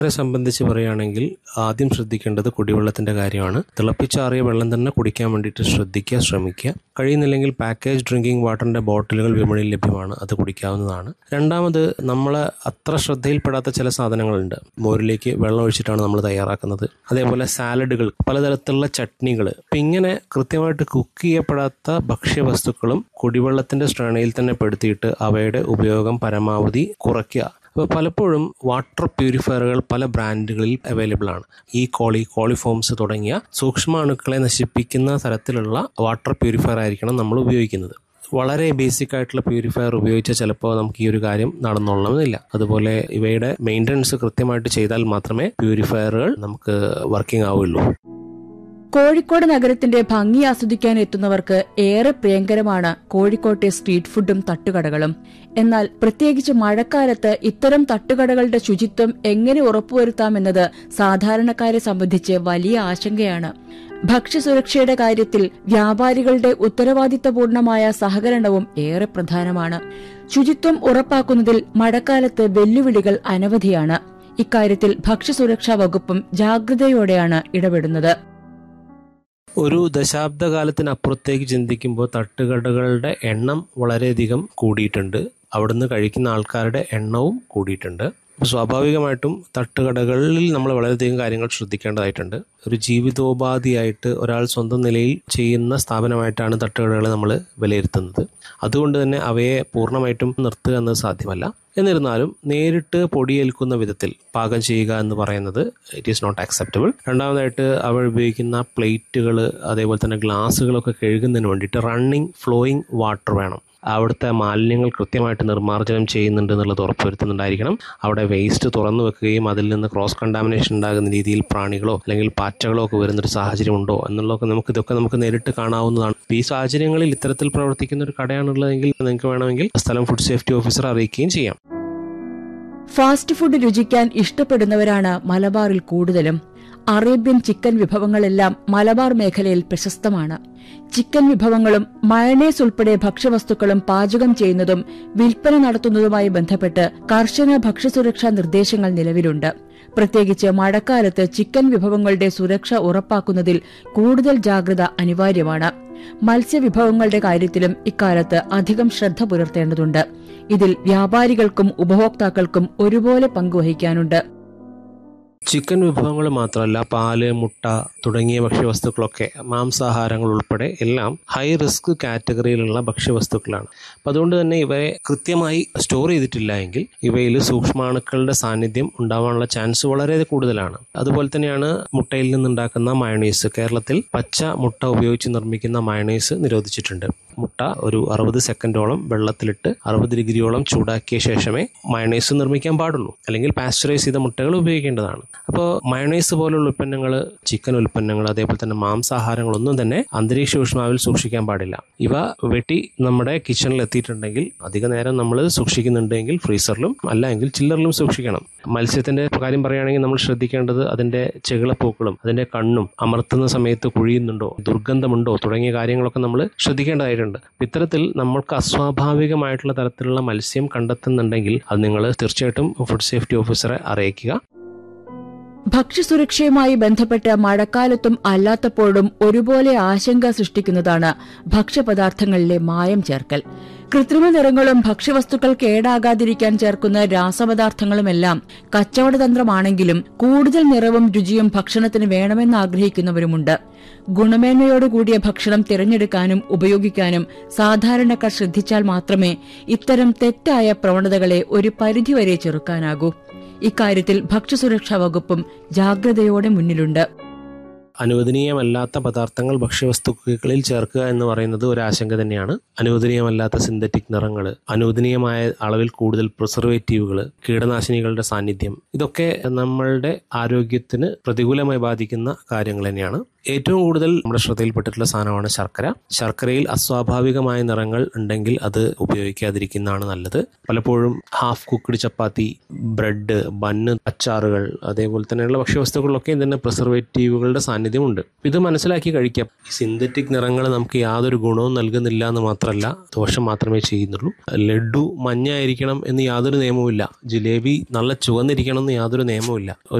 െ സംബന്ധിച്ച് പറയുകയാണെങ്കിൽ ആദ്യം ശ്രദ്ധിക്കേണ്ടത് കുടിവെള്ളത്തിന്റെ കാര്യമാണ് തിളപ്പിച്ചാറിയ വെള്ളം തന്നെ കുടിക്കാൻ വേണ്ടിയിട്ട് ശ്രദ്ധിക്കുക ശ്രമിക്കുക കഴിയുന്നില്ലെങ്കിൽ പാക്കേജ് ഡ്രിങ്കിങ് വാട്ടറിന്റെ ബോട്ടിലുകൾ വിപണിയിൽ ലഭ്യമാണ് അത് കുടിക്കാവുന്നതാണ് രണ്ടാമത് നമ്മൾ അത്ര ശ്രദ്ധയിൽപ്പെടാത്ത ചില സാധനങ്ങളുണ്ട് മോരിലേക്ക് വെള്ളം ഒഴിച്ചിട്ടാണ് നമ്മൾ തയ്യാറാക്കുന്നത് അതേപോലെ സാലഡുകൾ പലതരത്തിലുള്ള ചട്നികൾ അപ്പം ഇങ്ങനെ കൃത്യമായിട്ട് കുക്ക് ചെയ്യപ്പെടാത്ത ഭക്ഷ്യവസ്തുക്കളും കുടിവെള്ളത്തിന്റെ ശ്രേണിയിൽ തന്നെ പെടുത്തിയിട്ട് അവയുടെ ഉപയോഗം പരമാവധി കുറയ്ക്കുക അപ്പോൾ പലപ്പോഴും വാട്ടർ പ്യൂരിഫയറുകൾ പല ബ്രാൻഡുകളിൽ അവൈലബിൾ ആണ് ഈ കോളി കോളിഫോംസ് തുടങ്ങിയ സൂക്ഷ്മാണുക്കളെ നശിപ്പിക്കുന്ന തരത്തിലുള്ള വാട്ടർ പ്യൂരിഫയർ ആയിരിക്കണം നമ്മൾ ഉപയോഗിക്കുന്നത് വളരെ ബേസിക് ആയിട്ടുള്ള പ്യൂരിഫയർ ഉപയോഗിച്ചാൽ ചിലപ്പോൾ നമുക്ക് ഈ ഒരു കാര്യം നടന്നോളണമെന്നില്ല അതുപോലെ ഇവയുടെ മെയിൻ്റനൻസ് കൃത്യമായിട്ട് ചെയ്താൽ മാത്രമേ പ്യൂരിഫയറുകൾ നമുക്ക് വർക്കിംഗ് ആവുള്ളൂ കോഴിക്കോട് നഗരത്തിന്റെ ഭംഗി ആസ്വദിക്കാൻ എത്തുന്നവർക്ക് ഏറെ പ്രിയങ്കരമാണ് കോഴിക്കോട്ടെ സ്ട്രീറ്റ് ഫുഡും തട്ടുകടകളും എന്നാൽ പ്രത്യേകിച്ച് മഴക്കാലത്ത് ഇത്തരം തട്ടുകടകളുടെ ശുചിത്വം എങ്ങനെ ഉറപ്പുവരുത്താമെന്നത് സാധാരണക്കാരെ സംബന്ധിച്ച് വലിയ ആശങ്കയാണ് ഭക്ഷ്യസുരക്ഷയുടെ കാര്യത്തിൽ വ്യാപാരികളുടെ ഉത്തരവാദിത്തപൂർണമായ സഹകരണവും ഏറെ പ്രധാനമാണ് ശുചിത്വം ഉറപ്പാക്കുന്നതിൽ മഴക്കാലത്ത് വെല്ലുവിളികൾ അനവധിയാണ് ഇക്കാര്യത്തിൽ ഭക്ഷ്യസുരക്ഷാ വകുപ്പും ജാഗ്രതയോടെയാണ് ഇടപെടുന്നത് ഒരു ദശാബ്ദകാലത്തിനപ്പുറത്തേക്ക് ചിന്തിക്കുമ്പോൾ തട്ടുകടകളുടെ എണ്ണം വളരെയധികം കൂടിയിട്ടുണ്ട് അവിടുന്ന് കഴിക്കുന്ന ആൾക്കാരുടെ എണ്ണവും കൂടിയിട്ടുണ്ട് അപ്പോൾ സ്വാഭാവികമായിട്ടും തട്ടുകടകളിൽ നമ്മൾ വളരെയധികം കാര്യങ്ങൾ ശ്രദ്ധിക്കേണ്ടതായിട്ടുണ്ട് ഒരു ജീവിതോപാധിയായിട്ട് ഒരാൾ സ്വന്തം നിലയിൽ ചെയ്യുന്ന സ്ഥാപനമായിട്ടാണ് തട്ടുകടകളെ നമ്മൾ വിലയിരുത്തുന്നത് അതുകൊണ്ട് തന്നെ അവയെ പൂർണ്ണമായിട്ടും നിർത്തുക എന്നത് സാധ്യമല്ല എന്നിരുന്നാലും നേരിട്ട് പൊടിയേൽക്കുന്ന വിധത്തിൽ പാകം ചെയ്യുക എന്ന് പറയുന്നത് ഇറ്റ് ഈസ് നോട്ട് അക്സെപ്റ്റബിൾ രണ്ടാമതായിട്ട് അവർ ഉപയോഗിക്കുന്ന പ്ലേറ്റുകൾ അതേപോലെ തന്നെ ഗ്ലാസ്സുകളൊക്കെ കഴുകുന്നതിന് വേണ്ടിയിട്ട് റണ്ണിങ് ഫ്ലോയിങ് വാട്ടർ വേണം അവിടുത്തെ മാലിന്യങ്ങൾ കൃത്യമായിട്ട് നിർമ്മാർജ്ജനം ചെയ്യുന്നുണ്ട് എന്നുള്ളത് ഉറപ്പുവരുത്തുന്നുണ്ടായിരിക്കണം അവിടെ വേസ്റ്റ് തുറന്നു വെക്കുകയും അതിൽ നിന്ന് ക്രോസ് കണ്ടാമിനേഷൻ ഉണ്ടാകുന്ന രീതിയിൽ പ്രാണികളോ അല്ലെങ്കിൽ പാറ്റകളോ ഒക്കെ വരുന്നൊരു സാഹചര്യം ഉണ്ടോ എന്നുള്ളതൊക്കെ നമുക്ക് ഇതൊക്കെ നമുക്ക് നേരിട്ട് കാണാവുന്നതാണ് ഈ സാഹചര്യങ്ങളിൽ ഇത്തരത്തിൽ പ്രവർത്തിക്കുന്ന ഒരു കടയാണുള്ളതെങ്കിൽ നിങ്ങൾക്ക് വേണമെങ്കിൽ സ്ഥലം ഫുഡ് സേഫ്റ്റി ഓഫീസർ അറിയിക്കുകയും ചെയ്യാം ഫാസ്റ്റ് ഫുഡ് രുചിക്കാൻ ഇഷ്ടപ്പെടുന്നവരാണ് മലബാറിൽ കൂടുതലും അറേബ്യൻ ചിക്കൻ വിഭവങ്ങളെല്ലാം മലബാർ മേഖലയിൽ പ്രശസ്തമാണ് ചിക്കൻ വിഭവങ്ങളും മയണേസ് ഉൾപ്പെടെ ഭക്ഷ്യവസ്തുക്കളും പാചകം ചെയ്യുന്നതും വിൽപ്പന നടത്തുന്നതുമായി ബന്ധപ്പെട്ട് കർശന ഭക്ഷ്യസുരക്ഷാ നിർദ്ദേശങ്ങൾ നിലവിലുണ്ട് പ്രത്യേകിച്ച് മഴക്കാലത്ത് ചിക്കൻ വിഭവങ്ങളുടെ സുരക്ഷ ഉറപ്പാക്കുന്നതിൽ കൂടുതൽ ജാഗ്രത അനിവാര്യമാണ് മത്സ്യവിഭവങ്ങളുടെ കാര്യത്തിലും ഇക്കാലത്ത് അധികം ശ്രദ്ധ പുലർത്തേണ്ടതുണ്ട് ഇതിൽ വ്യാപാരികൾക്കും ഉപഭോക്താക്കൾക്കും ഒരുപോലെ പങ്കുവഹിക്കാനുണ്ട് ചിക്കൻ വിഭവങ്ങൾ മാത്രമല്ല പാല് മുട്ട തുടങ്ങിയ ഭക്ഷ്യവസ്തുക്കളൊക്കെ മാംസാഹാരങ്ങൾ ഉൾപ്പെടെ എല്ലാം ഹൈ റിസ്ക് കാറ്റഗറിയിലുള്ള ഭക്ഷ്യവസ്തുക്കളാണ് അപ്പം അതുകൊണ്ട് തന്നെ ഇവയെ കൃത്യമായി സ്റ്റോർ ചെയ്തിട്ടില്ല എങ്കിൽ ഇവയിൽ സൂക്ഷ്മാണുക്കളുടെ സാന്നിധ്യം ഉണ്ടാവാനുള്ള ചാൻസ് വളരെ കൂടുതലാണ് അതുപോലെ തന്നെയാണ് മുട്ടയിൽ നിന്നുണ്ടാക്കുന്ന മയണൈസ് കേരളത്തിൽ പച്ച മുട്ട ഉപയോഗിച്ച് നിർമ്മിക്കുന്ന മയണൈസ് നിരോധിച്ചിട്ടുണ്ട് മുട്ട ഒരു അറുപത് സെക്കൻഡോളം വെള്ളത്തിലിട്ട് അറുപത് ഡിഗ്രിയോളം ചൂടാക്കിയ ശേഷമേ മയണൈസ് നിർമ്മിക്കാൻ പാടുള്ളൂ അല്ലെങ്കിൽ പാസ്ചറൈസ് ചെയ്ത മുട്ടകൾ ഉപയോഗിക്കേണ്ടതാണ് അപ്പോൾ മയണൈസ് പോലുള്ള ഉൽപ്പന്നങ്ങൾ ചിക്കൻ ഉൽപ്പന്നങ്ങൾ അതേപോലെ തന്നെ മാംസാഹാരങ്ങളൊന്നും തന്നെ അന്തരീക്ഷ ഊഷ്മാവിൽ സൂക്ഷിക്കാൻ പാടില്ല ഇവ വെട്ടി നമ്മുടെ കിച്ചണിൽ എത്തിയിട്ടുണ്ടെങ്കിൽ അധിക നേരം നമ്മൾ സൂക്ഷിക്കുന്നുണ്ടെങ്കിൽ ഫ്രീസറിലും അല്ല എങ്കിൽ ചില്ലറിലും സൂക്ഷിക്കണം മത്സ്യത്തിന്റെ കാര്യം പറയുകയാണെങ്കിൽ നമ്മൾ ശ്രദ്ധിക്കേണ്ടത് അതിന്റെ ചെകിളപ്പൂക്കളും അതിന്റെ കണ്ണും അമർത്തുന്ന സമയത്ത് കുഴിയുന്നുണ്ടോ ദുർഗന്ധമുണ്ടോ തുടങ്ങിയ കാര്യങ്ങളൊക്കെ നമ്മൾ ശ്രദ്ധിക്കേണ്ടതായിട്ടുണ്ട് ഇത്തരത്തിൽ നമ്മൾക്ക് അസ്വാഭാവികമായിട്ടുള്ള തരത്തിലുള്ള മത്സ്യം കണ്ടെത്തുന്നുണ്ടെങ്കിൽ അത് നിങ്ങൾ തീർച്ചയായിട്ടും ഫുഡ് സേഫ്റ്റി ഓഫീസറെ അറിയിക്കുക ഭക്ഷ്യസുരക്ഷയുമായി ബന്ധപ്പെട്ട് മഴക്കാലത്തും അല്ലാത്തപ്പോഴും ഒരുപോലെ ആശങ്ക സൃഷ്ടിക്കുന്നതാണ് ഭക്ഷ്യപദാർത്ഥങ്ങളിലെ മായം ചേർക്കൽ കൃത്രിമ നിറങ്ങളും ഭക്ഷ്യവസ്തുക്കൾ കേടാകാതിരിക്കാൻ ചേർക്കുന്ന രാസപദാർത്ഥങ്ങളുമെല്ലാം കച്ചവടതന്ത്രമാണെങ്കിലും കൂടുതൽ നിറവും രുചിയും ഭക്ഷണത്തിന് വേണമെന്ന് ആഗ്രഹിക്കുന്നവരുമുണ്ട് ഗുണമേന്മയോടുകൂടിയ ഭക്ഷണം തിരഞ്ഞെടുക്കാനും ഉപയോഗിക്കാനും സാധാരണക്കാർ ശ്രദ്ധിച്ചാൽ മാത്രമേ ഇത്തരം തെറ്റായ പ്രവണതകളെ ഒരു പരിധിവരെ ചെറുക്കാനാകൂ ഇക്കാര്യത്തിൽ ഭക്ഷ്യസുരക്ഷാ വകുപ്പും ജാഗ്രതയോടെ മുന്നിലുണ്ട് അനുവദനീയമല്ലാത്ത പദാർത്ഥങ്ങൾ ഭക്ഷ്യവസ്തുക്കളിൽ ചേർക്കുക എന്ന് പറയുന്നത് ഒരു ആശങ്ക തന്നെയാണ് അനുവദനീയമല്ലാത്ത സിന്തറ്റിക് നിറങ്ങൾ അനുവദനീയമായ അളവിൽ കൂടുതൽ പ്രിസർവേറ്റീവുകൾ കീടനാശിനികളുടെ സാന്നിധ്യം ഇതൊക്കെ നമ്മളുടെ ആരോഗ്യത്തിന് പ്രതികൂലമായി ബാധിക്കുന്ന കാര്യങ്ങൾ തന്നെയാണ് ഏറ്റവും കൂടുതൽ നമ്മുടെ ശ്രദ്ധയിൽപ്പെട്ടിട്ടുള്ള സാധനമാണ് ശർക്കര ശർക്കരയിൽ അസ്വാഭാവികമായ നിറങ്ങൾ ഉണ്ടെങ്കിൽ അത് ഉപയോഗിക്കാതിരിക്കുന്നതാണ് നല്ലത് പലപ്പോഴും half cooked chapati bread bun അച്ചാറുകൾ അതേപോലെ തന്നെയുള്ള ഭക്ഷ്യവസ്തുക്കളിലൊക്കെ തന്നെ പ്രിസർവേറ്റീവുകളുടെ സാന്നിധ്യം സാധ്യതയുമുണ്ട് ഇത് മനസ്സിലാക്കി കഴിക്കാം ഈ സിന്തറ്റിക് നിറങ്ങൾ നമുക്ക് യാതൊരു ഗുണവും നൽകുന്നില്ല എന്ന് മാത്രമല്ല ദോഷം മാത്രമേ ചെയ്യുന്നുള്ളൂ ലഡു മഞ്ഞ ആയിരിക്കണം എന്ന് യാതൊരു നിയമവുമില്ല ജിലേബി നല്ല ചുവന്നിരിക്കണം എന്ന് യാതൊരു നിയമവുമില്ല